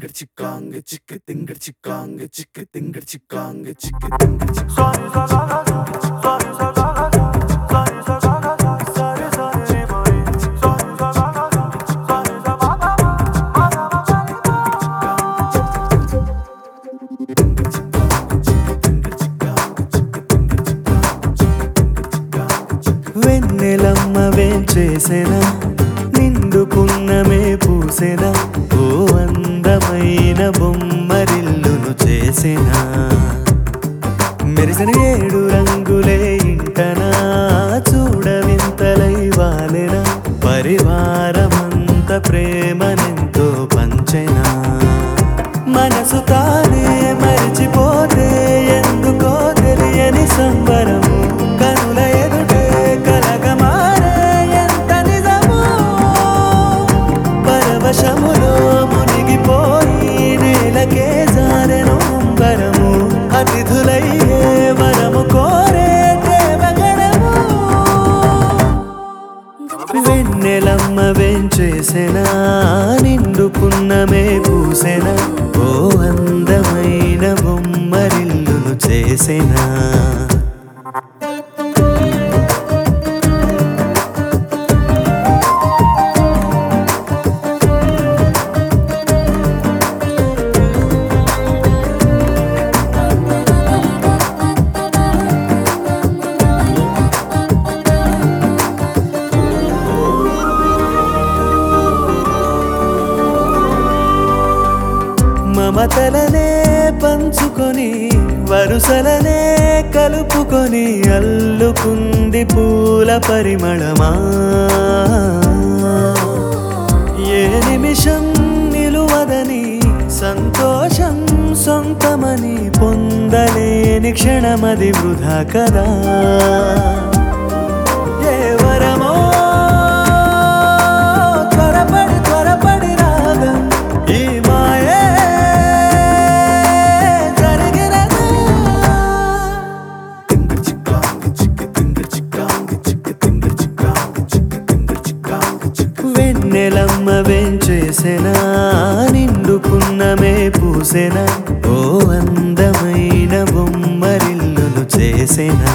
తింగర్ చిక్కాంగ చిక్క తింగర్ చిక్కాంగ చిక్క తింగర్ చిక్కాంగ చిక్క తింగర్ చిక్కాంగ వెన్నెలమ్మ వేంచేసెనా నిండు పున్నమే పూసెనా ఓ అందమైన బొమ్మరిల్లును చేసెనా మెరిసిన ఏడు రంగులే ఇంటనా చూడవింతలై వాలెనా పరివారమంత ప్రేమనెంతో పంచెనా మనసు తానే మరిచిపోతే ఎందుకో తెలియని సంబరము కనుల ఎదుటే కలగమారే ఎంత నిజము పరవశములో మునిగిపోయి నేలకే జారెను అంబరము అతిథులయ్యే వరము కోరే దేవగణము వెన్నెలమ్మ వేంచేసెనా నిండు పున్నమే పూసెనా ఓ అందమైన బొమ్మరిల్లును చేసెనా మమతలనే పంచుకొని వరుసలనే కలుపుకొని అల్లుకుంది పూల పరిమళమా ఏ నిమిషం నిలువదని సంతోషం సొంతమని పొందలేని క్షణమది వృధా కదా ఏ వరమో త్వరపడి త్వరపడి రాగా ఈ మాయే జరిగినదా తింగర్ చిక్కాంగ చిక్క తింగర్ చిక్కాంగ చిక్క తింగర్ చిక్కాంగ చిక్క తింగర్ చిక్కాంగ చిక్క వెన్నెలమ్మ వేంచేసెనా నిండు పున్నమే పూసెనా ఓ అందమైన బొమ్మరిల్లును చేసెనా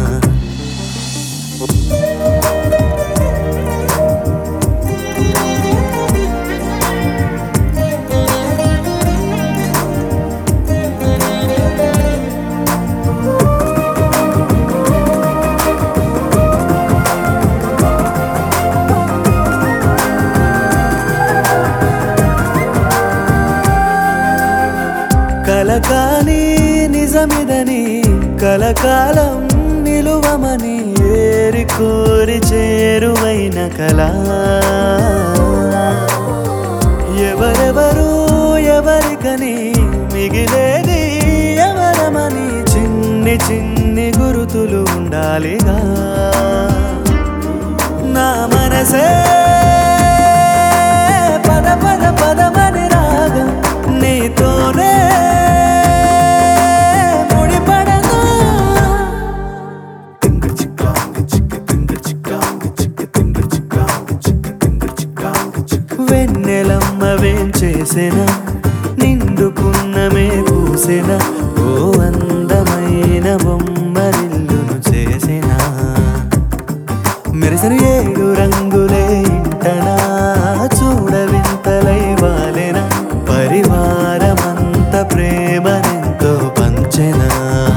కలకాని నిజమిదని కలకాలం నిలువమని ఏరి కోరి చేరువైన కళ ఎవరెవరు ఎవరికని మిగిలేది ఎవరమని చిన్ని చిన్ని గురుతులు ఉండాలిగా నా మనసే పద పద పదమని రాగం నీతోనే ముడిపడదా తింగర్ చిక్కాంగ చిక్క తింగర్ చిక్కాంగ చిక్క తింగర్ చిక్కాంగ చిక్క తింగర్ చిక్కాంగ చిక్క వెన్నెలమ్మ వేంచేసెనా నిండు పున్నమే పూసెనా ఓ అందమైన బొమ్మరిల్లును చేసెనా మెరిసిన ఏడు రంగులే ఇంటనా చూడవింతలై వాలెనా పరివారమంత ప్రేమనెంతో పంచెనా